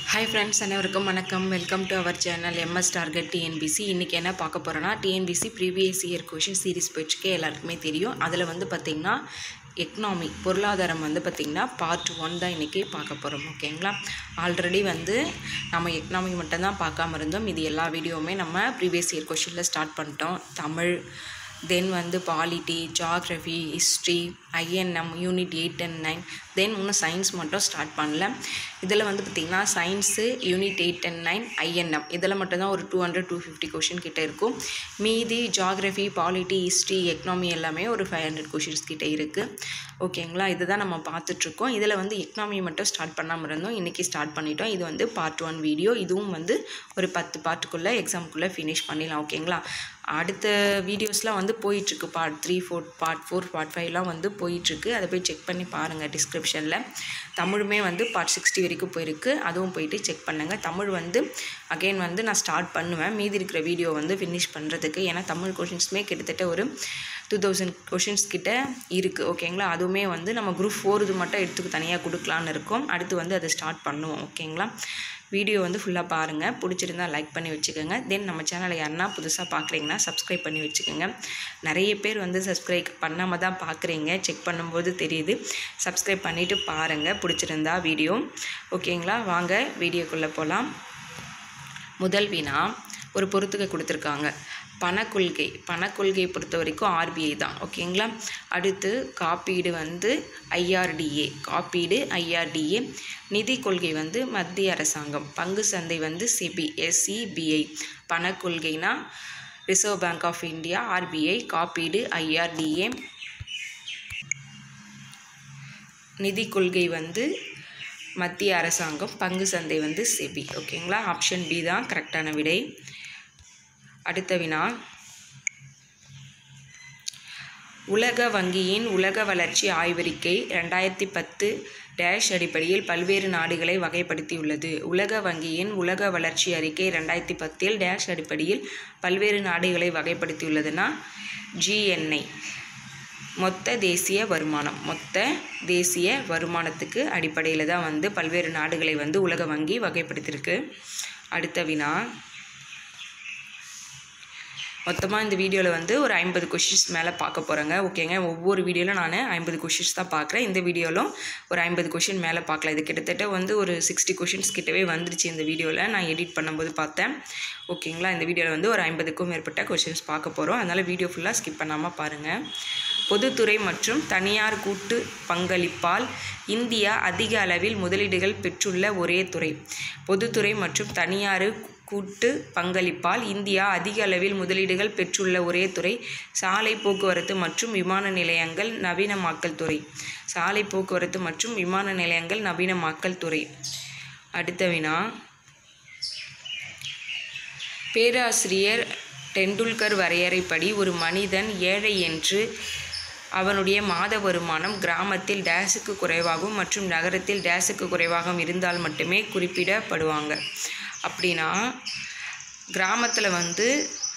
hi friends அனைவருக்கும் வணக்கம் welcome to our channel MS target TNPSC இன்றைக்கி என்ன பார்க்க போகிறோன்னா TNPSC previous year question series போயிடுச்சுக்கே எல்லாருக்குமே தெரியும் அதில் வந்து பார்த்திங்கன்னா எக்கனாமி பொருளாதாரம் வந்து பார்த்திங்கன்னா பார்ட் ஒன் தான் இன்றைக்கி பார்க்க போகிறோம் ஓகேங்களா ஆல்ரெடி வந்து நம்ம எக்கனாமி மட்டும்தான் பார்க்காம இருந்தோம் இது எல்லா வீடியோவுமே நம்ம ப்ரீவியஸ் இயர் கொஷினில் ஸ்டார்ட் பண்ணிட்டோம் தமிழ் தென் வந்து polity geography history INM unit eight and nine then இன்னும் சயின்ஸ் மட்டும் ஸ்டார்ட் பண்ணல இதில் வந்து பார்த்திங்கன்னா science unit eight and nine INM இதில் மட்டும்தான் ஒரு two hundred two fifty question கிட்ட இருக்கும் மீதி ஜாகிரஃபி பாலிட்டி ஹிஸ்ட்ரி எக்கனாமி எல்லாமே ஒரு ஃபைவ் ஹண்ட்ரட் கொஷின்ஸ் கிட்ட இருக்குது ஓகேங்களா இதுதான் நம்ம பார்த்துட்ருக்கோம் இதில் வந்து எக்கனாமி மட்டும் ஸ்டார்ட் பண்ணாமல் இருந்தோம் இன்றைக்கி ஸ்டார்ட் பண்ணிட்டோம் இது வந்து பார்ட் ஒன் வீடியோ இதுவும் வந்து ஒரு பத்து பார்ட்டுக்குள்ளே எக்ஸாமுக்குள்ளே ஃபினிஷ் பண்ணிடலாம் ஓகேங்களா அடுத்த வீடியோஸ்லாம் வந்து போயிட்டுருக்கு part three four part four part ஃபைவ்லாம் வந்து போயிட்டுருக்கு அதை போய் செக் பண்ணி பாருங்கள் டிஸ்கிரிப்ஷனில் தமிழுமே வந்து பார்ட் சிக்ஸ்டி வரைக்கும் போயிருக்கு அதுவும் போயிட்டு செக் பண்ணுங்கள் தமிழ் வந்து அகெயின் வந்து நான் ஸ்டார்ட் பண்ணுவேன் மீதி இருக்கிற வீடியோ வந்து ஃபினிஷ் பண்ணுறதுக்கு ஏன்னா தமிழ் கொஷின்ஸுமே கிட்டத்தட்ட ஒரு டூ தௌசண்ட் கொஷின்ஸ் கிட்ட இருக்குது ஓகேங்களா அதுவுமே வந்து நம்ம குரூப் ஃபோர் இது மட்டும் எடுத்துக்கு தனியாக கொடுக்கலான்னு இருக்கோம் அடுத்து வந்து அதை ஸ்டார்ட் பண்ணுவோம் ஓகேங்களா வீடியோ வந்து ஃபுல்லாக பாருங்கள் பிடிச்சிருந்தா லைக் பண்ணி வச்சுக்கோங்க தென் நம்ம சேனலை யாருன்னா புதுசாக பார்க்குறீங்கன்னா சப்ஸ்கிரைப் பண்ணி வச்சுக்கோங்க நிறைய பேர் வந்து சப்ஸ்கிரைப் பண்ணாமல் தான் பார்க்குறீங்க செக் பண்ணும்போது தெரியுது சப்ஸ்கிரைப் பண்ணிவிட்டு பாருங்கள் பிடிச்சிருந்தா வீடியோ ஓகேங்களா வாங்க வீடியோக்குள்ளே போகலாம் முதல் வினா ஒரு பொறுத்துக்கை கொடுத்துருக்காங்க பணக்கொள்கை பணக்கொள்கையை பொறுத்த வரைக்கும் ஆர்பிஐ தான் ஓகேங்களா அடுத்து காப்பீடு வந்து ஐஆர்டிஏ காப்பீடு ஐஆர்டிஏ நிதி கொள்கை வந்து மத்திய அரசாங்கம் பங்கு சந்தை வந்து செபி எஸ்சிபிஐ பணக்கொள்கைனா Reserve Bank of India RBI காப்பீடு ஐஆர்டிஏ நிதி கொள்கை வந்து மத்திய அரசாங்கம் பங்கு சந்தை வந்து செபி ஓகேங்களா ஆப்ஷன் பி தான் கரெக்டான விடை அடுத்த வினா உலக வங்கியின் உலக வளர்ச்சி ஆய்வறிக்கை ரெண்டாயிரத்தி பத்து டேஷ் அடிப்படையில் பல்வேறு நாடுகளை வகைப்படுத்தியுள்ளது உலக வங்கியின் உலக வளர்ச்சி அறிக்கை ரெண்டாயிரத்தி பத்தில் டேஷ் அடிப்படையில் பல்வேறு நாடுகளை வகைப்படுத்தியுள்ளதுன்னா ஜிஎன்ஐ மொத்த தேசிய வருமானம் மொத்த தேசிய வருமானத்துக்கு அடிப்படையில் தான் வந்து பல்வேறு நாடுகளை வந்து உலக வங்கி வகைப்படுத்தியிருக்கு அடுத்த வினா மொத்தமாக இந்த வீடியோவில் வந்து ஒரு ஐம்பது கொஷின்ஸ் மேலே பார்க்க போகிறேங்க ஓகேங்க ஒவ்வொரு வீடியோவில் நான் ஐம்பது கொஷின்ஸ் தான் பார்க்குறேன் இந்த வீடியோவிலும் ஒரு ஐம்பது கொஷின் மேலே பார்க்கலாம் இது கிட்டத்தட்ட வந்து ஒரு சிக்ஸ்டி கொஷின்ஸ் கிட்டவே வந்துருச்சு இந்த வீடியோவில் நான் எடிட் பண்ணும்போது பார்த்தேன் ஓகேங்களா இந்த வீடியோவில் வந்து ஒரு ஐம்பதுக்கும் மேற்பட்ட கொஷின்ஸ் பார்க்க போகிறோம் அதனால் வீடியோ ஃபுல்லாக ஸ்கிப் பண்ணாமல் பாருங்கள் பொதுத்துறை மற்றும் தனியார் கூட்டு பங்களிப்பால் இந்தியா அதிக அளவில் முதலீடுகள் பெற்றுள்ள ஒரே துறை பொதுத்துறை மற்றும் தனியார் கூட்டு பங்களிப்பால் இந்தியா அதிக அளவில் முதலீடுகள் பெற்றுள்ள ஒரே துறை சாலை போக்குவரத்து மற்றும் விமான நிலையங்கள் நவீனமாக்கல் துறை சாலை போக்குவரத்து மற்றும் விமான நிலையங்கள் நவீனமாக்கல் துறை அடுத்த வினா பேராசிரியர் டெண்டுல்கர் வரையறைப்படி ஒரு மனிதன் ஏழை என்று அவனுடைய மாத வருமானம் கிராமத்தில் டேஸுக்கு குறைவாகவும் மற்றும் நகரத்தில் டேஸுக்கு குறைவாகவும் இருந்தால் மட்டுமே குறிப்பிடப்படுவாங்க அப்படின்னா கிராமத்தில் வந்து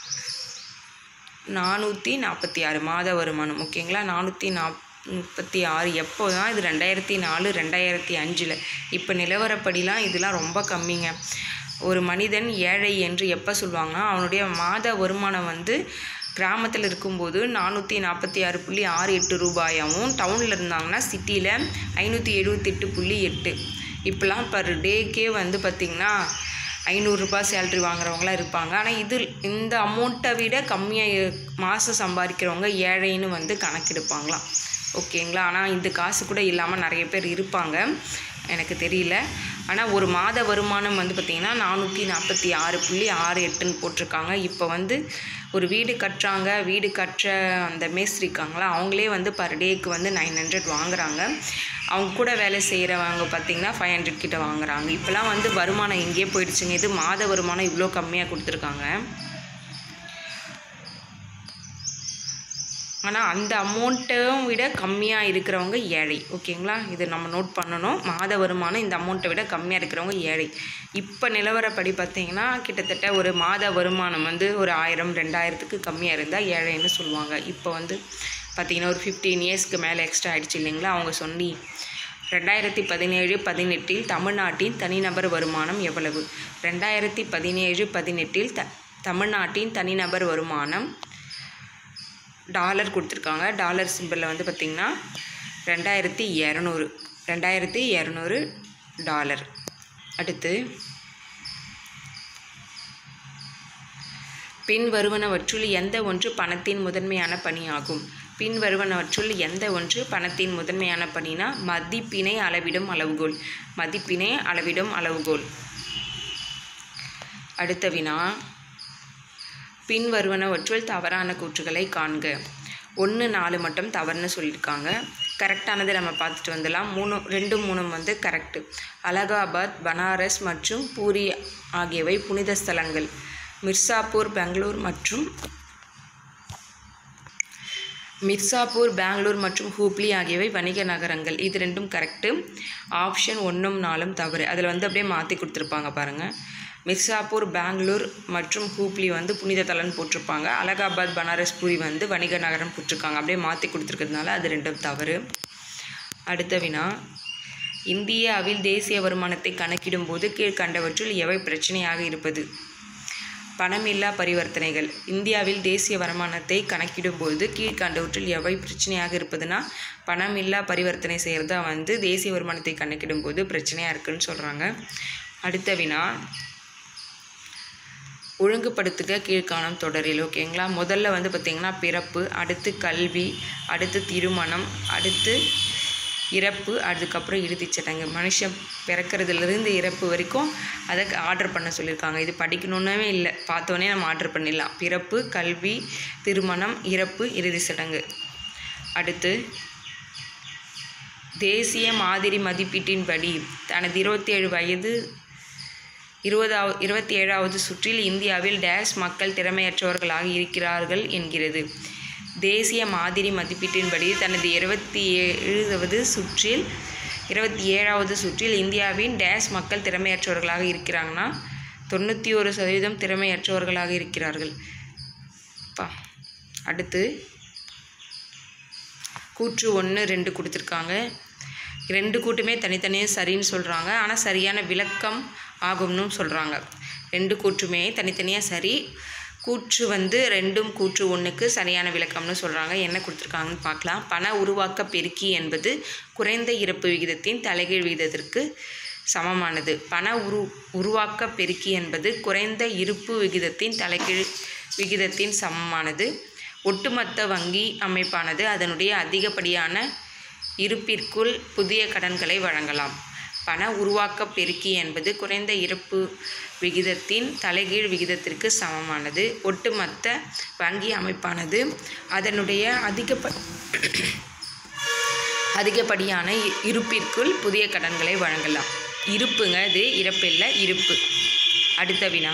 நானூற்றி நாற்பத்தி ஆறு மாத வருமானம் ஓகேங்களா நானூற்றி நாப் முப்பத்தி ஆறு எப்போ தான் இது ரெண்டாயிரத்தி நாலு ரெண்டாயிரத்தி அஞ்சில் இப்போ நிலவரப்படிலாம் இதெல்லாம் ரொம்ப கம்மிங்க ஒரு மனிதன் ஏழை என்று எப்போ சொல்லுவாங்கன்னா அவனுடைய மாத வருமானம் வந்து கிராமத்தில் இருக்கும்போது நானூற்றி நாற்பத்தி ஆறு புள்ளி ஆறு எட்டு ரூபாயாகவும் டவுனில் இருந்தாங்கன்னா சிட்டியில் ஐநூற்றி எழுபத்தெட்டு புள்ளி எட்டு இப்போலாம் பர் டேக்கே வந்து பார்த்திங்கன்னா ஐநூறுரூபா சேல்ரி வாங்குறவங்களாம் இருப்பாங்க ஆனால் இது இந்த அமௌண்ட்டை விட கம்மியாக மாதம் சம்பாதிக்கிறவங்க ஏழைன்னு வந்து கணக்கெடுப்பாங்களாம் ஓகேங்களா ஆனால் இந்த காசு கூட இல்லாமல் நிறைய பேர் இருப்பாங்க எனக்கு தெரியல ஆனால் ஒரு மாத வருமானம் வந்து பார்த்திங்கன்னா நானூற்றி நாற்பத்தி ஆறு புள்ளி ஆறு எட்டுன்னு போட்டிருக்காங்க இப்போ வந்து ஒரு வீடு கட்டுறாங்க வீடு கட்டுற அந்த மேஸ்திரி இருக்காங்களா அவங்களே வந்து பர் டேக்கு வந்து நைன் ஹண்ட்ரட் வாங்குறாங்க அவங்க கூட வேலை செய்கிறவங்க பார்த்திங்கன்னா ஃபைவ் ஹண்ட்ரட் கிட்ட வாங்குறாங்க இப்போலாம் வந்து வருமானம் எங்கேயே போயிடுச்சுங்க இது மாத வருமானம் இவ்வளோ கம்மியாக கொடுத்துருக்காங்க ஆனால் அந்த அமௌண்ட்டும் விட கம்மியாக இருக்கிறவங்க ஏழை ஓகேங்களா இது நம்ம நோட் பண்ணணும் மாத வருமானம் இந்த அமௌண்ட்டை விட கம்மியாக இருக்கிறவங்க ஏழை இப்போ நிலவரப்படி பார்த்தீங்கன்னா கிட்டத்தட்ட ஒரு மாத வருமானம் வந்து ஒரு ஆயிரம் ரெண்டாயிரத்துக்கு கம்மியாக இருந்தால் ஏழைன்னு சொல்லுவாங்க இப்போ வந்து பார்த்திங்கன்னா ஒரு ஃபிஃப்டீன் இயர்ஸ்க்கு மேலே எக்ஸ்ட்ரா ஆகிடுச்சு இல்லைங்களா அவங்க சொல்லி ரெண்டாயிரத்தி பதினேழு பதினெட்டில் தமிழ்நாட்டின் தனிநபர் வருமானம் எவ்வளவு ரெண்டாயிரத்தி பதினேழு பதினெட்டில் த தமிழ்நாட்டின் தனிநபர் வருமானம் டாலர் கொடுத்துருக்காங்க டாலர் சிம்பிளில் வந்து பார்த்திங்கன்னா ரெண்டாயிரத்தி இரநூறு ரெண்டாயிரத்தி இரநூறு டாலர் அடுத்து பின் வருவனவற்றுள் எந்த ஒன்று பணத்தின் முதன்மையான பணியாகும் பின் வருவனவற்றுள் எந்த ஒன்று பணத்தின் முதன்மையான பணினா மதிப்பினை அளவிடும் அளவுகோல் மதிப்பினை அளவிடும் அளவுகோல் அடுத்த வினா பின் வருவனவற்றுள் தவறான கூற்றுகளை காண்க ஒன்று நாலு மட்டும் தவறுன்னு சொல்லியிருக்காங்க கரெக்டானதை நம்ம பார்த்துட்டு வந்துடலாம் மூணு ரெண்டு மூணும் வந்து கரெக்டு அலகாபாத் பனாரஸ் மற்றும் பூரி ஆகியவை புனித ஸ்தலங்கள் மிர்சாப்பூர் பெங்களூர் மற்றும் மிர்சாப்பூர் பெங்களூர் மற்றும் ஹூப்ளி ஆகியவை வணிக நகரங்கள் இது ரெண்டும் கரெக்டு ஆப்ஷன் ஒன்றும் நாலும் தவறு அதில் வந்து அப்படியே மாற்றி கொடுத்துருப்பாங்க பாருங்கள் மிர்சாப்பூர் பெங்களூர் மற்றும் ஹூப்ளி வந்து புனித தலன் போட்டிருப்பாங்க அலகாபாத் பனாரஸ் பூரி வந்து வணிக நகரம் போட்டிருக்காங்க அப்படியே மாற்றி கொடுத்துருக்கிறதுனால அது ரெண்டும் தவறு அடுத்த வினா இந்தியாவில் தேசிய வருமானத்தை கணக்கிடும்போது கீழ்கண்டவற்றுள் எவை பிரச்சனையாக இருப்பது பணமில்லா பரிவர்த்தனைகள் இந்தியாவில் தேசிய வருமானத்தை கணக்கிடும்போது கீழ்கண்டவற்றில் எவை பிரச்சனையாக இருப்பதுன்னா பணமில்லா பரிவர்த்தனை செய்கிறது தான் வந்து தேசிய வருமானத்தை கணக்கிடும்போது பிரச்சனையாக இருக்குன்னு சொல்கிறாங்க அடுத்த வினா ஒழுங்குபடுத்துக கீழ்காணும் தொடரில் ஓகேங்களா முதல்ல வந்து பார்த்திங்கன்னா பிறப்பு அடுத்து கல்வி அடுத்து திருமணம் அடுத்து இறப்பு அதுக்கப்புறம் இறுதிச் சடங்கு மனுஷன் பிறக்கிறதுலேருந்து இறப்பு வரைக்கும் அதை ஆர்டர் பண்ண சொல்லியிருக்காங்க இது படிக்கணுன்னே இல்லை பார்த்தோன்னே நம்ம ஆர்டர் பண்ணிடலாம் பிறப்பு கல்வி திருமணம் இறப்பு இறுதிச் சடங்கு அடுத்து தேசிய மாதிரி மதிப்பீட்டின்படி தனது இருபத்தேழு வயது இருபதாவது இருபத்தி ஏழாவது சுற்றில் இந்தியாவில் டேஷ் மக்கள் திறமையற்றவர்களாக இருக்கிறார்கள் என்கிறது தேசிய மாதிரி மதிப்பீட்டின்படி தனது இருபத்தி ஏழாவது சுற்றில் இருபத்தி ஏழாவது சுற்றில் இந்தியாவின் டேஷ் மக்கள் திறமையற்றவர்களாக இருக்கிறாங்கன்னா தொண்ணூற்றி ஒரு சதவீதம் திறமையற்றவர்களாக இருக்கிறார்கள் பா அடுத்து கூற்று ஒன்று ரெண்டு கொடுத்துருக்காங்க ரெண்டு கூட்டுமே தனித்தனியாக சரின்னு சொல்கிறாங்க ஆனால் சரியான விளக்கம் ஆகும்னு சொல்கிறாங்க ரெண்டு கூற்றுமே தனித்தனியாக சரி கூற்று வந்து ரெண்டும் கூற்று ஒன்றுக்கு சரியான விளக்கம்னு சொல்கிறாங்க என்ன கொடுத்துருக்காங்கன்னு பார்க்கலாம் பண உருவாக்க பெருக்கி என்பது குறைந்த இறப்பு விகிதத்தின் தலைகீழ் விகிதத்திற்கு சமமானது பண உரு உருவாக்க பெருக்கி என்பது குறைந்த இருப்பு விகிதத்தின் தலைகீழ் விகிதத்தின் சமமானது ஒட்டுமொத்த வங்கி அமைப்பானது அதனுடைய அதிகப்படியான இருப்பிற்குள் புதிய கடன்களை வழங்கலாம் பண உருவாக்க பெருக்கி என்பது குறைந்த இருப்பு விகிதத்தின் தலைகீழ் விகிதத்திற்கு சமமானது ஒட்டுமொத்த வங்கி அமைப்பானது அதனுடைய அதிகப்ப அதிகப்படியான இ- இருப்பிற்குள் புதிய கடன்களை வழங்கலாம் இருப்புங்க இது இறப்பு இல்லை இருப்பு அடுத்த வினா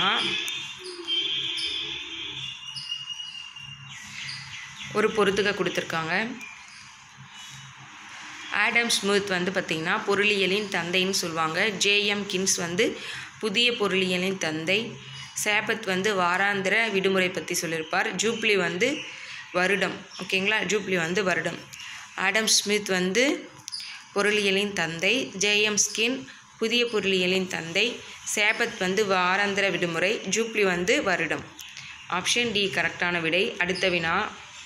ஒரு பொறுத்துக்க கொடுத்துருக்காங்க ஆடம் ஸ்மித் வந்து பார்த்திங்கன்னா பொருளியலின் தந்தைன்னு சொல்லுவாங்க ஜேஎம் கின்ஸ் வந்து புதிய பொருளியலின் தந்தை சேபத் வந்து வாராந்திர விடுமுறை பற்றி சொல்லியிருப்பார் ஜூப்ளி வந்து வருடம் ஓகேங்களா ஜூப்ளி வந்து வருடம் ஆடம் ஸ்மித் வந்து பொருளியலின் தந்தை ஜேஎம் ஸ்கின் புதிய பொருளியலின் தந்தை சேபத் வந்து வாராந்திர விடுமுறை ஜூப்ளி வந்து வருடம் ஆப்ஷன் டி கரெக்டான விடை அடுத்த வினா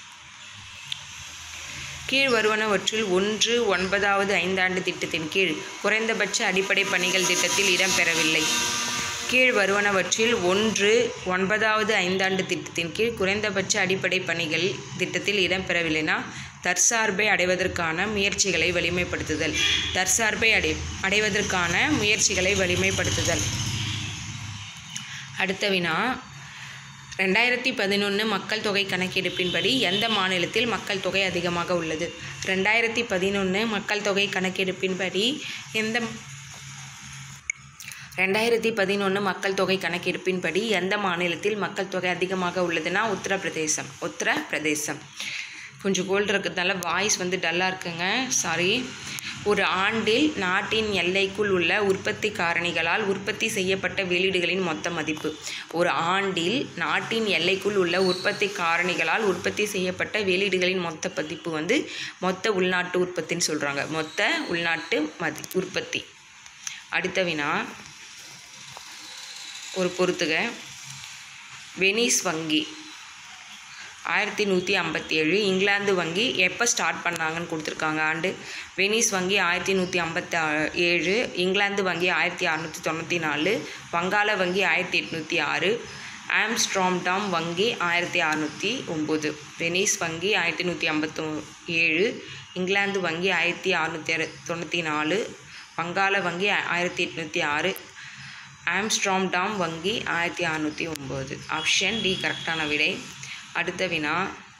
கீழ் வருவனவற்றுள் ஒன்று ஒன்பதாவது ஐந்தாண்டு திட்டத்தின் கீழ் குறைந்தபட்ச அடிப்படை பணிகள் திட்டத்தில் இடம்பெறவில்லை கீழ் வருவனவற்றில் ஒன்று ஒன்பதாவது ஐந்தாண்டு திட்டத்தின் கீழ் குறைந்தபட்ச அடிப்படை பணிகள் திட்டத்தில் இடம்பெறவில்லைனா தற்சார்பை அடைவதற்கான முயற்சிகளை வலிமைப்படுத்துதல் தற்சார்பை அடை அடைவதற்கான முயற்சிகளை வலிமைப்படுத்துதல் அடுத்த வினா ரெண்டாயிரத்தி பதினொன்று மக்கள் தொகை கணக்கெடுப்பின்படி எந்த மாநிலத்தில் மக்கள் தொகை அதிகமாக உள்ளது ரெண்டாயிரத்தி பதினொன்று மக்கள் தொகை கணக்கெடுப்பின்படி எந்த ரெண்டாயிரத்தி பதினொன்று மக்கள் தொகை கணக்கெடுப்பின்படி எந்த மாநிலத்தில் மக்கள் தொகை அதிகமாக உள்ளதுன்னா உத்தரப்பிரதேசம் உத்தரப்பிரதேசம் கொஞ்சம் கோல்டு இருக்கிறதுனால வாய்ஸ் வந்து டல்லாக இருக்குங்க சாரி ஒரு ஆண்டில் நாட்டின் எல்லைக்குள் உள்ள உற்பத்தி காரணிகளால் உற்பத்தி செய்யப்பட்ட வெளியீடுகளின் மொத்த மதிப்பு ஒரு ஆண்டில் நாட்டின் எல்லைக்குள் உள்ள உற்பத்தி காரணிகளால் உற்பத்தி செய்யப்பட்ட வெளியீடுகளின் மொத்த மதிப்பு வந்து மொத்த உள்நாட்டு உற்பத்தின்னு சொல்கிறாங்க மொத்த உள்நாட்டு மதி உற்பத்தி அடுத்த வினா ஒரு பொறுத்துக வெனிஸ் வங்கி ஆயிரத்தி நூற்றி ஐம்பத்தி ஏழு இங்கிலாந்து வங்கி எப்போ ஸ்டார்ட் பண்ணாங்கன்னு கொடுத்துருக்காங்க ஆண்டு வெனிஸ் வங்கி ஆயிரத்தி நூற்றி ஐம்பத்தி ஏழு இங்கிலாந்து வங்கி ஆயிரத்தி அறநூற்றி தொண்ணூற்றி நாலு வங்காள வங்கி ஆயிரத்தி எட்நூற்றி ஆறு ஆம்ஸ்ட்ராம்டாம் வங்கி ஆயிரத்தி அறநூற்றி ஒம்பது வெனிஸ் வங்கி ஆயிரத்தி நூற்றி ஐம்பத்தொ ஏழு இங்கிலாந்து வங்கி ஆயிரத்தி அறநூற்றி அறு தொண்ணூற்றி நாலு வங்காள வங்கி ஆயிரத்தி எட்நூற்றி ஆறு ஆம்ஸ்ட்ராம்டாம் வங்கி ஆயிரத்தி அறநூற்றி ஒம்பது ஆப்ஷன் டி கரெக்டான விடை அடுத்த வினா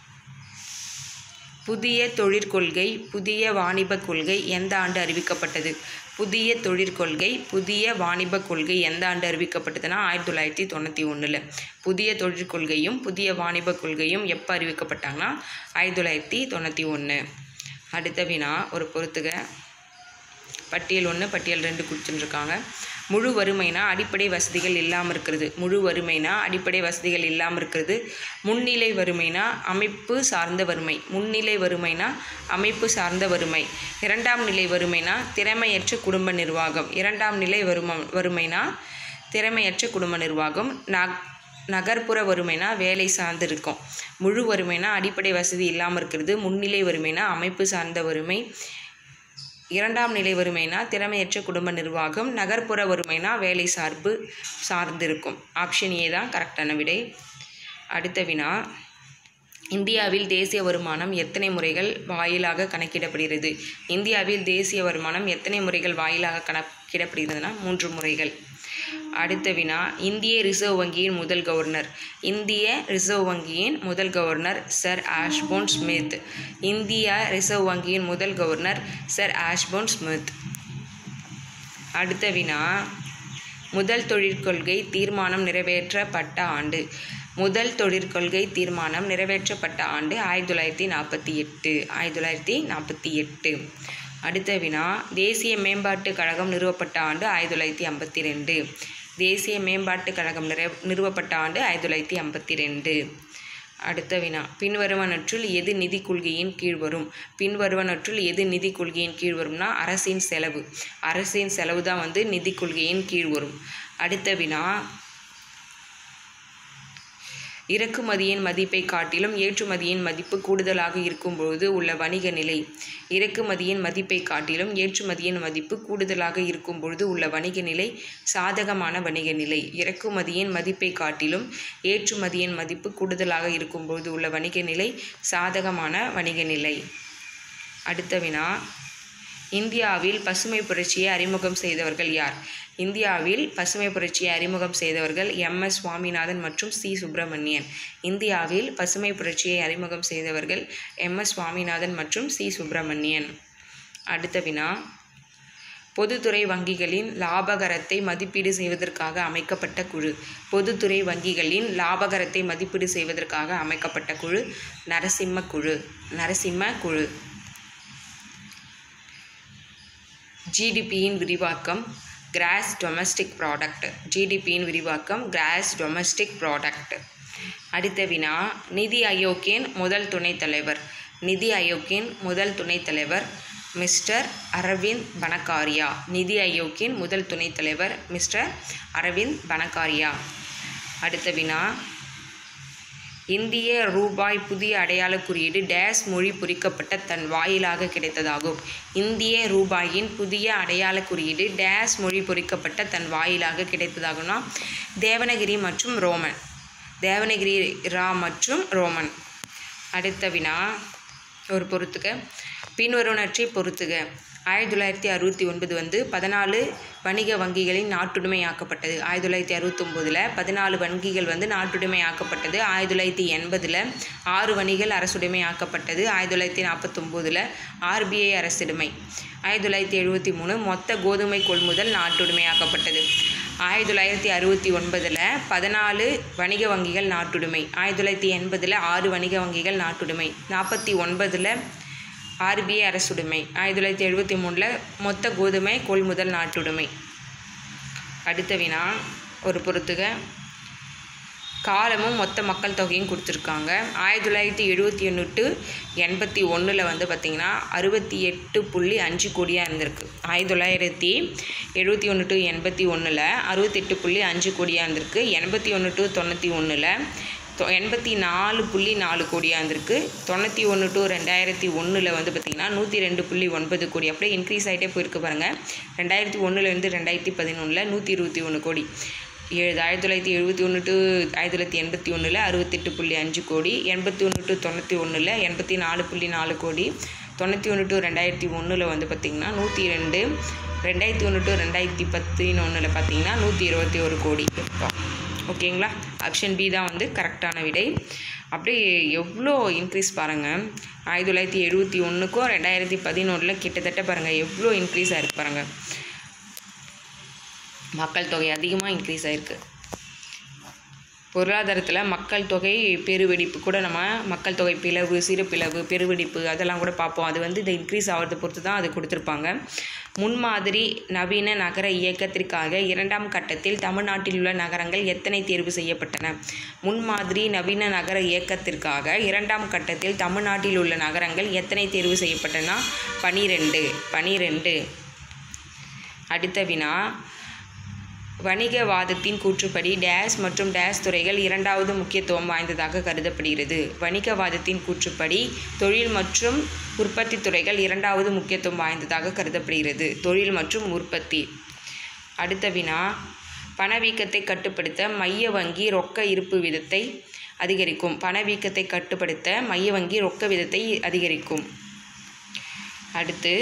புதிய தொழிற்கொள்கை புதிய வாணிபக் கொள்கை எந்த ஆண்டு அறிவிக்கப்பட்டது புதிய தொழிற்கொள்கை புதிய வாணிபக் கொள்கை எந்த ஆண்டு அறிவிக்கப்பட்டதுன்னா ஆயிரத்தி தொள்ளாயிரத்தி தொண்ணூற்றி ஒன்றில் புதிய தொழிற்கொள்கையும் புதிய வாணிபக் கொள்கையும் எப்போ அறிவிக்கப்பட்டாங்கன்னா ஆயிரத்தி தொள்ளாயிரத்தி தொண்ணூற்றி ஒன்று அடுத்த வினா ஒரு பொறுத்துக பட்டியல் ஒன்று பட்டியல் ரெண்டு கொடுத்துட்டுருக்காங்க முழு வறுமைனா அடிப்படை வசதிகள் இல்லாமல் இருக்கிறது முழு வறுமைனா அடிப்படை வசதிகள் இல்லாமல் இருக்கிறது முன்னிலை வறுமைனா அமைப்பு சார்ந்த வறுமை முன்னிலை வறுமைனா அமைப்பு சார்ந்த வறுமை இரண்டாம் நிலை வறுமைனா திறமையற்ற குடும்ப நிர்வாகம் இரண்டாம் நிலை வறும வறுமைனா திறமையற்ற குடும்ப நிர்வாகம் நக் நகர்ப்புற வறுமைனா வேலை சார்ந்து இருக்கும் முழு வறுமைனா அடிப்படை வசதி இல்லாமல் இருக்கிறது முன்னிலை வறுமைனா அமைப்பு சார்ந்த வறுமை இரண்டாம் நிலை வறுமைனா திறமையற்ற குடும்ப நிர்வாகம் நகர்ப்புற வறுமைனா வேலை சார்பு சார்ந்திருக்கும் ஆப்ஷன் ஏ தான் கரெக்டான விடை அடுத்த வினா இந்தியாவில் தேசிய வருமானம் எத்தனை முறைகள் வாயிலாக கணக்கிடப்படுகிறது இந்தியாவில் தேசிய வருமானம் எத்தனை முறைகள் வாயிலாக கணக்கிடப்படுகிறதுனா மூன்று முறைகள் அடுத்த வினா இந்திய ரிசர்வ் வங்கியின் முதல் கவர்னர் இந்திய ரிசர்வ் வங்கியின் முதல் கவர்னர் சர் ஆஷ்போன் ஸ்மித் இந்திய ரிசர்வ் வங்கியின் முதல் கவர்னர் சர் ஆஷ்போன் ஸ்மித் அடுத்த வினா முதல் தொழிற்கொள்கை தீர்மானம் நிறைவேற்றப்பட்ட ஆண்டு முதல் தொழிற்கொள்கை தீர்மானம் நிறைவேற்றப்பட்ட ஆண்டு ஆயிரத்தி தொள்ளாயிரத்தி நாற்பத்தி எட்டு ஆயிரத்தி தொள்ளாயிரத்தி நாற்பத்தி எட்டு அடுத்த வினா தேசிய மேம்பாட்டுக் கழகம் நிறுவப்பட்ட ஆண்டு ஆயிரத்தி தொள்ளாயிரத்தி ஐம்பத்தி ரெண்டு தேசிய மேம்பாட்டுக் கழகம் நிறை நிறுவப்பட்ட ஆண்டு ஆயிரத்தி தொள்ளாயிரத்தி ஐம்பத்தி ரெண்டு அடுத்த வினா பின்வருவனற்றுள் எது நிதி கொள்கையின் கீழ் வரும் பின்வருவனற்றுள் எது நிதி கொள்கையின் கீழ் வரும்னா அரசின் செலவு அரசின் செலவு தான் வந்து நிதி கொள்கையின் கீழ் வரும் அடுத்த வினா இறக்குமதியின் மதிப்பை காட்டிலும் ஏற்றுமதியின் மதிப்பு கூடுதலாக இருக்கும்பொழுது உள்ள வணிக நிலை இறக்குமதியின் மதிப்பை காட்டிலும் ஏற்றுமதியின் மதிப்பு கூடுதலாக இருக்கும் பொழுது உள்ள வணிக நிலை சாதகமான வணிக நிலை இறக்குமதியின் மதிப்பை காட்டிலும் ஏற்றுமதியின் மதிப்பு கூடுதலாக இருக்கும் பொழுது உள்ள வணிக நிலை சாதகமான வணிக நிலை அடுத்த வினா இந்தியாவில் பசுமை புரட்சியை அறிமுகம் செய்தவர்கள் யார் இந்தியாவில் பசுமை புரட்சியை அறிமுகம் செய்தவர்கள் எம் எஸ் சுவாமிநாதன் மற்றும் சி சுப்பிரமணியன் இந்தியாவில் பசுமை புரட்சியை அறிமுகம் செய்தவர்கள் எம் எஸ் சுவாமிநாதன் மற்றும் சி சுப்பிரமணியன் அடுத்த வினா பொதுத்துறை வங்கிகளின் லாபகரத்தை மதிப்பீடு செய்வதற்காக அமைக்கப்பட்ட குழு பொதுத்துறை வங்கிகளின் லாபகரத்தை மதிப்பீடு செய்வதற்காக அமைக்கப்பட்ட குழு நரசிம்ம குழு நரசிம்ம குழு ஜிடிபியின் விரிவாக்கம் கிராஸ் டொமஸ்டிக் ப்ராடக்ட் ஜிடிபியின் விரிவாக்கம் கிராஸ் டொமஸ்டிக் ப்ராடக்ட் அடுத்த வினா நிதி ஆயோக்கின் முதல் துணைத் தலைவர் நிதி ஆயோக்கின் முதல் துணைத் தலைவர் மிஸ்டர் அரவிந்த் பனகாரியா நிதி ஆயோக்கின் முதல் துணைத் தலைவர் மிஸ்டர் அரவிந்த் பனகாரியா அடுத்த வினா இந்திய ரூபாய் புதிய அடையாள குறியீடு டேஸ் மொழி பொறிக்கப்பட்ட தன் வாயிலாக கிடைத்ததாகும் இந்திய ரூபாயின் புதிய அடையாள குறியீடு டேஸ் மொழி பொறிக்கப்பட்ட தன் வாயிலாக கிடைத்ததாகும்னா தேவனகிரி மற்றும் ரோமன் தேவனகிரி ரா மற்றும் ரோமன் அடுத்த வினா ஒரு பொறுத்துக பின்வருவனற்றை பொறுத்துக ஆயிரத்தி தொள்ளாயிரத்தி அறுபத்தி ஒன்பது வந்து பதினாலு வணிக வங்கிகளின் நாட்டுடைமையாக்கப்பட்டது ஆயிரத்தி தொள்ளாயிரத்தி அறுபத்தொம்போதில் பதினாலு வங்கிகள் வந்து நாட்டுடைமையாக்கப்பட்டது ஆயிரத்தி தொள்ளாயிரத்தி எண்பதில் ஆறு வணிகள் அரசுடைமையாக்கப்பட்டது ஆயிரத்தி தொள்ளாயிரத்தி நாற்பத்தொம்போதில் ஆர்பிஐ அரசுடைமை ஆயிரத்தி தொள்ளாயிரத்தி எழுபத்தி மூணு மொத்த கோதுமை கொள்முதல் நாட்டுடைமையாக்கப்பட்டது ஆயிரத்தி தொள்ளாயிரத்தி அறுபத்தி ஒன்பதில் பதினாலு வணிக வங்கிகள் நாட்டுடைமை ஆயிரத்தி தொள்ளாயிரத்தி எண்பதில் ஆறு வணிக வங்கிகள் நாட்டுடைமை நாற்பத்தி ஒன்பதில் ஆர்பிஐ அரசுடைமை ஆயிரத்தி தொள்ளாயிரத்தி எழுபத்தி மூணில் மொத்த கோதுமை கொள்முதல் நாட்டுடைமை அடுத்த வினா ஒரு பொறுத்துக காலமும் மொத்த மக்கள் தொகையும் கொடுத்துருக்காங்க ஆயிரத்தி தொள்ளாயிரத்தி எழுபத்தி ஒன்று டு எண்பத்தி ஒன்றில் வந்து பார்த்திங்கன்னா அறுபத்தி எட்டு புள்ளி அஞ்சு கோடியாக இருந்திருக்கு ஆயிரத்தி தொள்ளாயிரத்தி எழுபத்தி ஒன்று டு எண்பத்தி ஒன்றில் அறுபத்தெட்டு புள்ளி அஞ்சு கோடியாக இருந்திருக்கு எண்பத்தி ஒன்று டு தொண்ணூற்றி ஒன்றில் எண்பத்தி நாலு புள்ளி நாலு கோடியாக இருந்திருக்கு தொண்ணூற்றி ஒன்று டு ரெண்டாயிரத்தி ஒன்றில் வந்து பார்த்திங்கன்னா நூற்றி ரெண்டு புள்ளி ஒன்பது கோடி அப்படியே இன்க்ரீஸ் ஆகிட்டே போயிருக்கு பாருங்கள் ரெண்டாயிரத்தி ஒன்றுலேருந்து ரெண்டாயிரத்தி பதினொன்றில் நூற்றி இருபத்தி ஒன்று கோடி ஏழு ஆயிரத்தி தொள்ளாயிரத்தி எழுபத்தி ஒன்று டு ஆயிரத்தி தொள்ளாயிரத்தி எண்பத்தி ஒன்றில் அறுபத்தெட்டு புள்ளி அஞ்சு கோடி எண்பத்தி ஒன்று டு தொண்ணூற்றி ஒன்றில் எண்பத்தி நாலு புள்ளி நாலு கோடி தொண்ணூற்றி ஒன்று டு ரெண்டாயிரத்தி ஒன்றில் வந்து பார்த்திங்கன்னா நூற்றி ரெண்டு ரெண்டாயிரத்தி ஒன்று டு ரெண்டாயிரத்தி பத்தினொன்றில் பார்த்தீங்கன்னா நூற்றி இருபத்தி ஒரு கோடி ஓகேங்களா ஆப்ஷன் பி தான் வந்து கரெக்டான விடை அப்படியே எவ்வளோ இன்க்ரீஸ் பாருங்கள் ஆயிரத்தி தொள்ளாயிரத்தி எழுபத்தி ஒன்றுக்கும் ரெண்டாயிரத்தி பதினொன்றில் கிட்டத்தட்ட பாருங்கள் எவ்வளோ இன்க்ரீஸ் ஆகிருக்கு பாருங்கள் மக்கள் தொகை அதிகமாக இன்க்ரீஸ் ஆகிருக்கு பொருளாதாரத்தில் மக்கள் தொகை பெருவெடிப்பு கூட நம்ம மக்கள் தொகை பிளவு சிறு பிளவு பெருவெடிப்பு அதெல்லாம் கூட பார்ப்போம் அது வந்து இந்த இன்க்ரீஸ் ஆகிறத பொறுத்து தான் அது கொடுத்துருப்பாங்க முன்மாதிரி நவீன நகர இயக்கத்திற்காக இரண்டாம் கட்டத்தில் தமிழ்நாட்டில் உள்ள நகரங்கள் எத்தனை தேர்வு செய்யப்பட்டன முன்மாதிரி நவீன நகர இயக்கத்திற்காக இரண்டாம் கட்டத்தில் தமிழ்நாட்டில் உள்ள நகரங்கள் எத்தனை தேர்வு செய்யப்பட்டன பனிரெண்டு பனிரெண்டு அடுத்த வினா வணிகவாதத்தின் கூற்றுப்படி டேஸ் மற்றும் டேஸ் துறைகள் இரண்டாவது முக்கியத்துவம் வாய்ந்ததாக கருதப்படுகிறது வணிகவாதத்தின் கூற்றுப்படி தொழில் மற்றும் உற்பத்தி துறைகள் இரண்டாவது முக்கியத்துவம் வாய்ந்ததாக கருதப்படுகிறது தொழில் மற்றும் உற்பத்தி அடுத்த வினா பணவீக்கத்தை கட்டுப்படுத்த மைய வங்கி ரொக்க இருப்பு விதத்தை அதிகரிக்கும் பணவீக்கத்தை கட்டுப்படுத்த மைய வங்கி ரொக்க விதத்தை அதிகரிக்கும் அடுத்து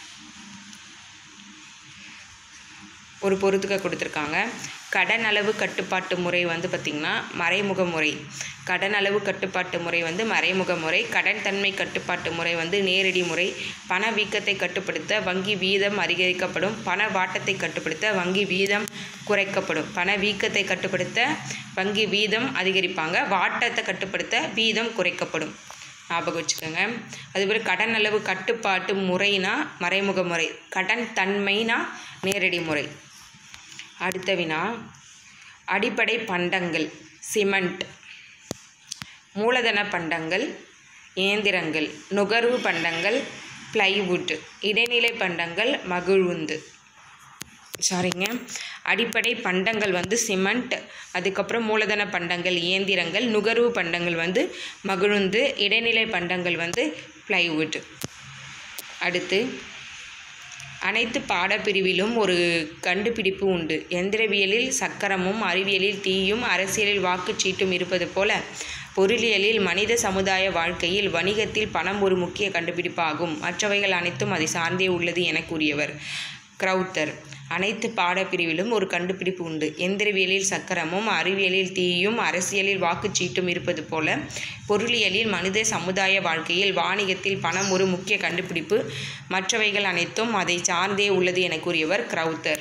ஒரு பொறுத்துக்க கொடுத்துருக்காங்க கடன் அளவு கட்டுப்பாட்டு முறை வந்து பார்த்திங்கன்னா மறைமுக முறை கடன் அளவு கட்டுப்பாட்டு முறை வந்து மறைமுக முறை கடன் தன்மை கட்டுப்பாட்டு முறை வந்து நேரடி முறை பண வீக்கத்தை கட்டுப்படுத்த வங்கி வீதம் அதிகரிக்கப்படும் பண வாட்டத்தை கட்டுப்படுத்த வங்கி வீதம் குறைக்கப்படும் பண வீக்கத்தை கட்டுப்படுத்த வங்கி வீதம் அதிகரிப்பாங்க வாட்டத்தை கட்டுப்படுத்த வீதம் குறைக்கப்படும் ஞாபகம் வச்சுக்கோங்க அதுபோல் கடன் அளவு கட்டுப்பாட்டு முறைனா மறைமுக முறை கடன் தன்மைனா நேரடி முறை அடுத்த வினா அடிப்படை பண்டங்கள் சிமெண்ட் மூலதன பண்டங்கள் இயந்திரங்கள் நுகர்வு பண்டங்கள் பிளைவுட் இடைநிலை பண்டங்கள் மகிழ்வுந்து சாரிங்க அடிப்படை பண்டங்கள் வந்து சிமெண்ட் அதுக்கப்புறம் மூலதன பண்டங்கள் இயந்திரங்கள் நுகர்வு பண்டங்கள் வந்து மகிழுந்து இடைநிலை பண்டங்கள் வந்து பிளைவுட் அடுத்து அனைத்து பாடப்பிரிவிலும் ஒரு கண்டுபிடிப்பு உண்டு எந்திரவியலில் சக்கரமும் அறிவியலில் தீயும் அரசியலில் வாக்குச்சீட்டும் இருப்பது போல பொருளியலில் மனித சமுதாய வாழ்க்கையில் வணிகத்தில் பணம் ஒரு முக்கிய கண்டுபிடிப்பாகும் மற்றவைகள் அனைத்தும் அதை சார்ந்தே உள்ளது என கூறியவர் கிரௌத்தர் அனைத்து பாடப்பிரிவிலும் ஒரு கண்டுபிடிப்பு உண்டு எந்திரவியலில் சக்கரமும் அறிவியலில் தீயும் அரசியலில் வாக்குச்சீட்டும் இருப்பது போல பொருளியலில் மனித சமுதாய வாழ்க்கையில் வாணிகத்தில் பணம் ஒரு முக்கிய கண்டுபிடிப்பு மற்றவைகள் அனைத்தும் அதை சார்ந்தே உள்ளது என கூறியவர் கிரௌத்தர்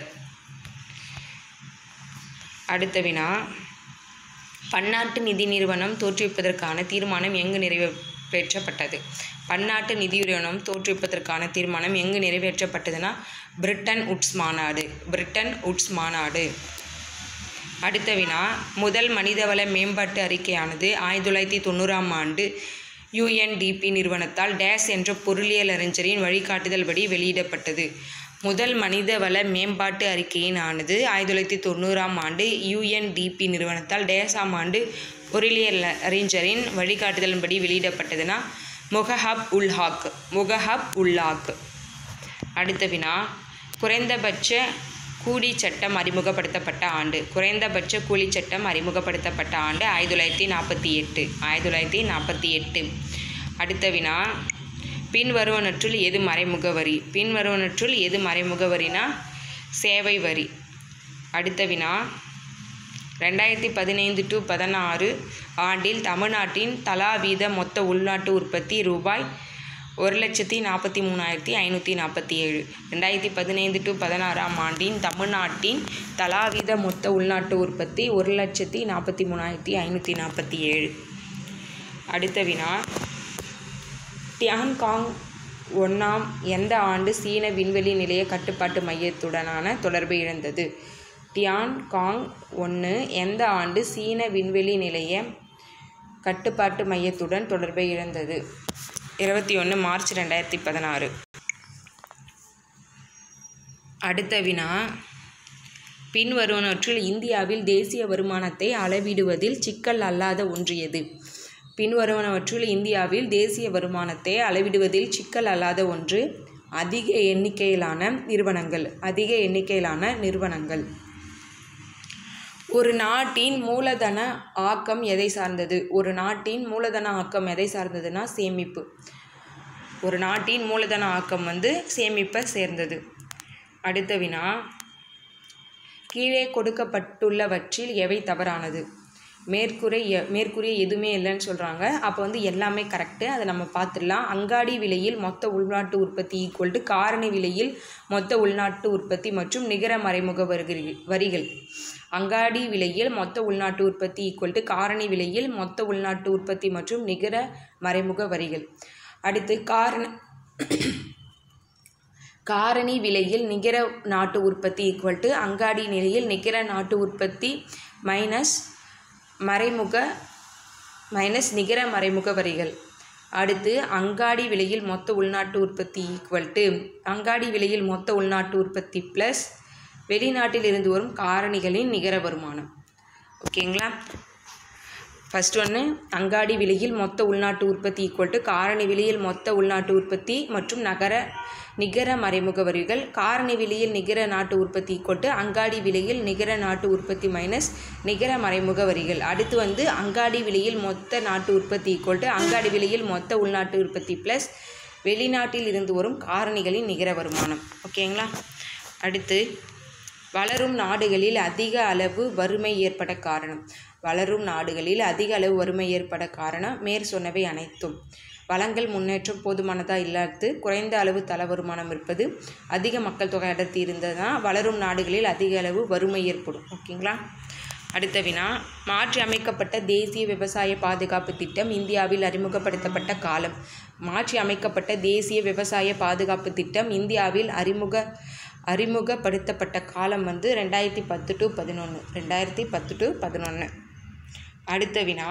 அடுத்த வினா பன்னாட்டு நிதி நிறுவனம் தோற்றுவிப்பதற்கான தீர்மானம் எங்கு நிறைவேற்றப்பட்டது பன்னாட்டு நிதி நிறுவனம் தோற்றுவிப்பதற்கான தீர்மானம் எங்கு நிறைவேற்றப்பட்டதுன்னா பிரிட்டன் உட்ஸ் மாநாடு பிரிட்டன் உட்ஸ் மாநாடு அடுத்த வினா முதல் மனிதவள மேம்பாட்டு அறிக்கையானது ஆயிரத்தி தொள்ளாயிரத்தி தொண்ணூறாம் ஆண்டு யுஎன்டிபி நிறுவனத்தால் டேஸ் என்ற பொருளியல் அறிஞரின் வழிகாட்டுதல் படி வெளியிடப்பட்டது முதல் மனிதவள மேம்பாட்டு அறிக்கையின் ஆனது ஆயிரத்தி தொள்ளாயிரத்தி தொண்ணூறாம் ஆண்டு யுஎன்டிபி நிறுவனத்தால் டேஸாம் ஆண்டு பொருளியல் அறிஞரின் வழிகாட்டுதலின்படி வெளியிடப்பட்டதுன்னா முகஹப் உல்ஹாக் முகஹப் உல்லாக் அடுத்த வினா குறைந்தபட்ச கூலி சட்டம் அறிமுகப்படுத்தப்பட்ட ஆண்டு குறைந்தபட்ச கூலி சட்டம் அறிமுகப்படுத்தப்பட்ட ஆண்டு ஆயிரத்தி தொள்ளாயிரத்தி நாற்பத்தி எட்டு ஆயிரத்தி தொள்ளாயிரத்தி நாற்பத்தி எட்டு அடுத்த வினா பின்வருவனற்றுள் எது மறைமுக வரி பின்வருவனற்றுள் எது மறைமுக வரினா சேவை வரி அடுத்த வினா ரெண்டாயிரத்தி பதினைந்து டு பதினாறு ஆண்டில் தமிழ்நாட்டின் தலா வீத மொத்த உள்நாட்டு உற்பத்தி ரூபாய் ஒரு லட்சத்தி நாற்பத்தி மூணாயிரத்தி ஐநூற்றி நாற்பத்தி ஏழு ரெண்டாயிரத்தி பதினைந்து டு பதினாறாம் ஆண்டின் தமிழ்நாட்டின் தலாவித மொத்த உள்நாட்டு உற்பத்தி ஒரு லட்சத்தி நாற்பத்தி மூணாயிரத்தி ஐநூற்றி நாற்பத்தி ஏழு அடுத்த வினா டியான்காங் ஒன்றாம் எந்த ஆண்டு சீன விண்வெளி நிலைய கட்டுப்பாட்டு மையத்துடனான தொடர்பை இழந்தது டியான் காங் ஒன்று எந்த ஆண்டு சீன விண்வெளி நிலைய கட்டுப்பாட்டு மையத்துடன் தொடர்பை இழந்தது இருபத்தி ஒன்று மார்ச் ரெண்டாயிரத்தி பதினாறு அடுத்த வினா பின்வருவனவற்றில் இந்தியாவில் தேசிய வருமானத்தை அளவிடுவதில் சிக்கல் அல்லாத ஒன்று எது பின்வருவனவற்றுள் இந்தியாவில் தேசிய வருமானத்தை அளவிடுவதில் சிக்கல் அல்லாத ஒன்று அதிக எண்ணிக்கையிலான நிறுவனங்கள் அதிக எண்ணிக்கையிலான நிறுவனங்கள் ஒரு நாட்டின் மூலதன ஆக்கம் எதை சார்ந்தது ஒரு நாட்டின் மூலதன ஆக்கம் எதை சார்ந்ததுன்னா சேமிப்பு ஒரு நாட்டின் மூலதன ஆக்கம் வந்து சேமிப்பை சேர்ந்தது அடுத்த வினா கீழே கொடுக்கப்பட்டுள்ளவற்றில் எவை தவறானது மேற்கூரை எ- மேற்கூறிய எதுவுமே இல்லைன்னு சொல்கிறாங்க அப்போ வந்து எல்லாமே கரெக்டு அதை நம்ம பார்த்துடலாம் அங்காடி விலையில் மொத்த உள்நாட்டு உற்பத்தி ஈக்குவல் டு காரணி விலையில் மொத்த உள்நாட்டு உற்பத்தி மற்றும் நிகர மறைமுக வருகிற வரிகள் அங்காடி விலையில் மொத்த உள்நாட்டு உற்பத்தி ஈக்குவல் டு காரணி விலையில் மொத்த உள்நாட்டு உற்பத்தி மற்றும் நிகர மறைமுக வரிகள் அடுத்து காரண காரணி விலையில் நிகர நாட்டு உற்பத்தி ஈக்குவல் டு அங்காடி நிலையில் நிகர நாட்டு உற்பத்தி மைனஸ் மறைமுக மைனஸ் நிகர மறைமுக வரிகள் அடுத்து அங்காடி விலையில் மொத்த உள்நாட்டு உற்பத்தி ஈக்குவல் டு அங்காடி விலையில் மொத்த உள்நாட்டு உற்பத்தி ப்ளஸ் வெளிநாட்டில் இருந்து வரும் காரணிகளின் நிகர வருமானம் ஓகேங்களா ஃபர்ஸ்ட் ஒன்று அங்காடி விலையில் மொத்த உள்நாட்டு உற்பத்தி ஈக்குவல் டு காரணி விலையில் மொத்த உள்நாட்டு உற்பத்தி மற்றும் நகர நிகர மறைமுக வரிகள் காரணி விலையில் நிகர நாட்டு உற்பத்தி ஈக்குவல் டு அங்காடி விலையில் நிகர நாட்டு உற்பத்தி மைனஸ் நிகர மறைமுக வரிகள் அடுத்து வந்து அங்காடி விலையில் மொத்த நாட்டு உற்பத்தி ஈக்குவல் டு அங்காடி விலையில் மொத்த உள்நாட்டு உற்பத்தி ப்ளஸ் வெளிநாட்டில் இருந்து வரும் காரணிகளின் நிகர வருமானம் ஓகேங்களா அடுத்து வளரும் நாடுகளில் அதிக அளவு வறுமை ஏற்பட காரணம் வளரும் நாடுகளில் அதிக அளவு வறுமை ஏற்பட காரணம் மேற் சொன்னவை அனைத்தும் வளங்கள் முன்னேற்றம் போதுமானதா இல்லாது குறைந்த அளவு தல வருமானம் இருப்பது அதிக மக்கள் தொகை அடர்த்தி இருந்ததுன்னா வளரும் நாடுகளில் அதிக அளவு வறுமை ஏற்படும் ஓகேங்களா அடுத்த வினா மாற்றி அமைக்கப்பட்ட தேசிய விவசாய பாதுகாப்பு திட்டம் இந்தியாவில் அறிமுகப்படுத்தப்பட்ட காலம் மாற்றி அமைக்கப்பட்ட தேசிய விவசாய பாதுகாப்பு திட்டம் இந்தியாவில் அறிமுக அறிமுகப்படுத்தப்பட்ட காலம் வந்து ரெண்டாயிரத்தி பத்து டு பதினொன்று ரெண்டாயிரத்தி பத்து டு பதினொன்று அடுத்த வினா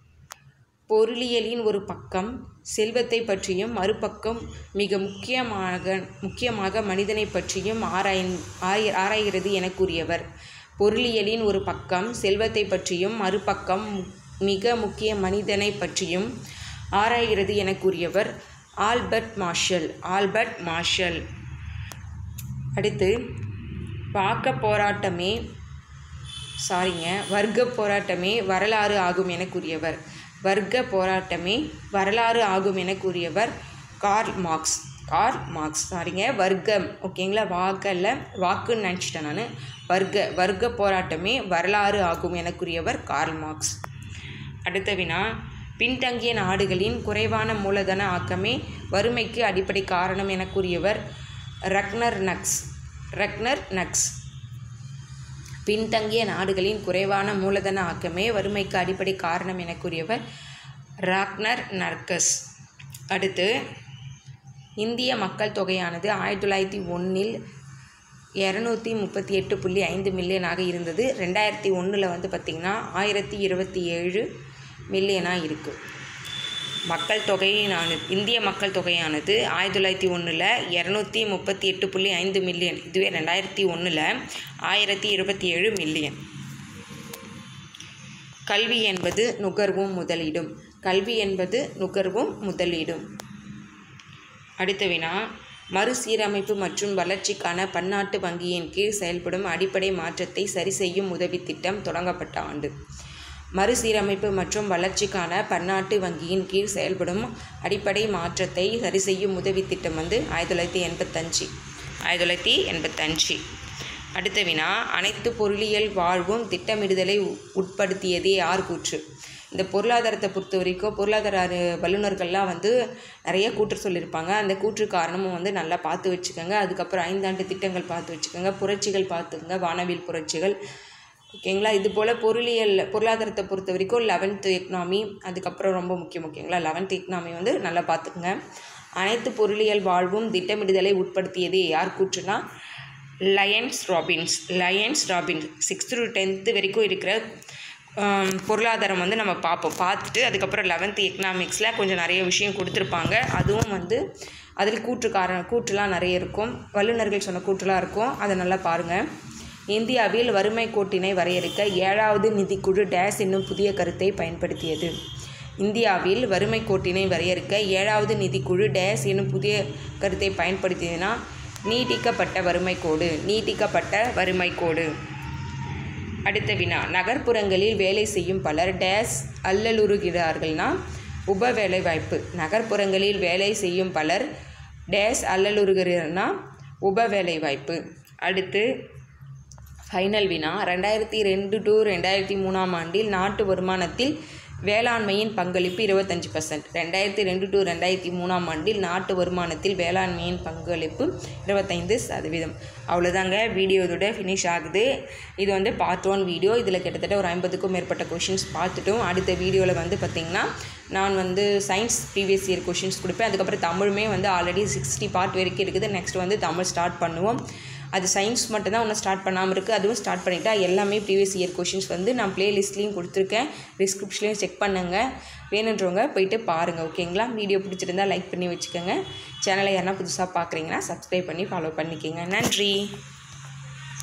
பொருளியலின் ஒரு பக்கம் செல்வத்தை பற்றியும் மறுபக்கம் மிக முக்கியமாக முக்கியமாக மனிதனை பற்றியும் ஆராய் ஆய் ஆராய்கிறது என கூறியவர் பொருளியலின் ஒரு பக்கம் செல்வத்தை பற்றியும் மறுபக்கம் மு- மிக முக்கிய மனிதனை பற்றியும் ஆராய்கிறது என கூறியவர் ஆல்பர்ட் மார்ஷல் ஆல்பர்ட் மார்ஷல் அடுத்து வாக்க போராட்டமே சாரிங்க வர்க்க போராட்டமே வரலாறு ஆகும் என கூறியவர் வர்க்க போராட்டமே வரலாறு ஆகும் என கூறியவர் கார்ல் மார்க்ஸ் கார்ல் மார்க்ஸ் சாரிங்க வர்க்கம் ஓகேங்களா வாக்கல்ல வாக்குன்னு நினச்சிட்டேன் நான் வர்க்க வர்க்க போராட்டமே வரலாறு ஆகும் என கூறியவர் கார்ல் மார்க்ஸ் அடுத்த வினா பின்தங்கிய நாடுகளின் குறைவான மூலதன ஆக்கமே வறுமைக்கு அடிப்படை காரணம் என கூறியவர் ரக்னர் நக்ஸ் ரக்னர் நக்ஸ் பின்தங்கிய நாடுகளின் குறைவான மூலதன ஆக்கமே வறுமைக்கு அடிப்படை காரணம் என கூறியவர் ராக்னர் நர்கஸ் அடுத்து இந்திய மக்கள் தொகையானது ஆயிரத்தி தொள்ளாயிரத்தி ஒன்றில் இரநூத்தி முப்பத்தி எட்டு புள்ளி ஐந்து மில்லியனாக இருந்தது ரெண்டாயிரத்தி ஒன்றில் வந்து பார்த்திங்கன்னா ஆயிரத்தி இருபத்தி ஏழு மில்லியனாக இருக்குது மக்கள் தொகையினானது இந்திய மக்கள் தொகையானது ஆயிரத்தி தொள்ளாயிரத்தி ஒன்றில் இரநூத்தி முப்பத்தி எட்டு புள்ளி ஐந்து மில்லியன் இதுவே ரெண்டாயிரத்தி ஒன்றில் ஆயிரத்தி இருபத்தி ஏழு மில்லியன் கல்வி என்பது நுகர்வும் முதலீடும் கல்வி என்பது நுகர்வும் முதலீடும் அடுத்த வினா மறுசீரமைப்பு மற்றும் வளர்ச்சிக்கான பன்னாட்டு வங்கியின் கீழ் செயல்படும் அடிப்படை மாற்றத்தை சரி செய்யும் உதவி திட்டம் தொடங்கப்பட்ட ஆண்டு மறுசீரமைப்பு மற்றும் வளர்ச்சிக்கான பன்னாட்டு வங்கியின் கீழ் செயல்படும் அடிப்படை மாற்றத்தை சரி செய்யும் உதவி திட்டம் வந்து ஆயிரத்தி தொள்ளாயிரத்தி எண்பத்தஞ்சு ஆயிரத்தி தொள்ளாயிரத்தி எண்பத்தஞ்சு அடுத்த வினா அனைத்து பொருளியல் வாழ்வும் திட்டமிடுதலை உ- உட்படுத்தியதே யார் கூற்று இந்த பொருளாதாரத்தை பொறுத்த வரைக்கும் பொருளாதார அறி- வல்லுநர்கள்லாம் வந்து நிறைய கூற்று சொல்லியிருப்பாங்க அந்த கூற்று காரணமும் வந்து நல்லா பார்த்து வச்சுக்கோங்க அதுக்கப்புறம் ஐந்தாண்டு திட்டங்கள் பார்த்து வச்சுக்கோங்க புரட்சிகள் பார்த்துக்கோங்க வானவில் புரட்சிகள் ஓகேங்களா இது போல் பொருளியல் பொருளாதாரத்தை பொறுத்த வரைக்கும் லெவன்த்து எக்கனாமி அதுக்கப்புறம் ரொம்ப முக்கியம் ஓகேங்களா லெவன்த் எக்கனாமி வந்து நல்லா பார்த்துக்குங்க அனைத்து பொருளியல் வாழ்வும் திட்டமிடுதலை உட்படுத்தியது யார் கூற்றுனா Lionel Robbins Lionel Robbins sixth to tenth வரைக்கும் இருக்கிற ஆம், பொருளாதாரம் வந்து நம்ம பார்ப்போம் பார்த்துட்டு அதுக்கப்புறம் லெவன்த்து எக்கனாமிக்ஸில் கொஞ்சம் நிறைய விஷயம் கொடுத்துருப்பாங்க அதுவும் வந்து அதில் கூற்று காரணம் கூற்றுலாம் நிறைய இருக்கும் வல்லுநர்கள் சொன்ன கூற்றுலாம் இருக்கும் அதை நல்லா பாருங்கள் இந்தியாவில் வறுமை கோட்டினை வரையறுக்க ஏழாவது நிதிக்குழு டேஸ் என்னும் புதிய கருத்தை பயன்படுத்தியது இந்தியாவில் வறுமை கோட்டினை வரையறுக்க ஏழாவது நிதிக்குழு டேஸ் என்னும் புதிய கருத்தை பயன்படுத்தியதுன்னா நீட்டிக்கப்பட்ட வறுமை கோடு நீட்டிக்கப்பட்ட வறுமை கோடு அடுத்த வினா நகர்ப்புறங்களில் வேலை செய்யும் பலர் டேஸ் அல்லலுறுகிறார்கள்னா உப வேலை வாய்ப்பு நகர்ப்புறங்களில் வேலை செய்யும் பலர் டேஸ் அல்லலுறுகிறார்னா உப வேலை வாய்ப்பு அடுத்து ஃபைனல் வினா ரெண்டாயிரத்தி ரெண்டு டு ரெண்டாயிரத்தி மூணாம் ஆண்டில் நாட்டு வருமானத்தில் வேளாண்மையின் பங்களிப்பு இருபத்தஞ்சி பர்சன்ட் ரெண்டாயிரத்தி ரெண்டு டு ரெண்டாயிரத்தி மூணாம் ஆண்டில் நாட்டு வருமானத்தில் வேளாண்மையின் பங்களிப்பு இருபத்தைந்து சதவீதம் அவ்வளோதாங்க வீடியோ இதோட ஃபினிஷ் ஆகுது இது வந்து பார்ட் ஒன் வீடியோ இதில் கிட்டத்தட்ட ஒரு ஐம்பதுக்கும் மேற்பட்ட கொஷின்ஸ் பார்த்துட்டோம் அடுத்த வீடியோவில் வந்து பார்த்திங்கன்னா நான் வந்து சயின்ஸ் ப்ரீவியஸ் இயர் கொஷின்ஸ் கொடுப்பேன் அதுக்கப்புறம் தமிழுமே வந்து ஆல்ரெடி சிக்ஸ்டி பார்ட் வரைக்கும் இருக்குது நெக்ஸ்ட் வந்து தமிழ் ஸ்டார்ட் பண்ணுவோம் அது சயின்ஸ் மட்டும்தான் ஒன்றும் ஸ்டார்ட் பண்ணாமல் இருக்குது அதுவும் ஸ்டார்ட் பண்ணிட்டா எல்லாமே ப்ரீவியஸ் இயர் கொஷின்ஸ் வந்து நான் ப்ளேலிஸ்ட்லேயும் கொடுத்துருக்கேன் டிஸ்கிரிப்ஷன்லையும் செக் பண்ணுங்கள் வேணுன்றவங்க போயிட்டு பாருங்கள் ஓகேங்களா வீடியோ பிடிச்சிருந்தா லைக் பண்ணி வச்சுக்கோங்க சேனலை யாருன்னா புதுசாக பார்க்குறீங்கன்னா சப்ஸ்கிரைப் பண்ணி ஃபாலோ பண்ணிக்கோங்க நன்றி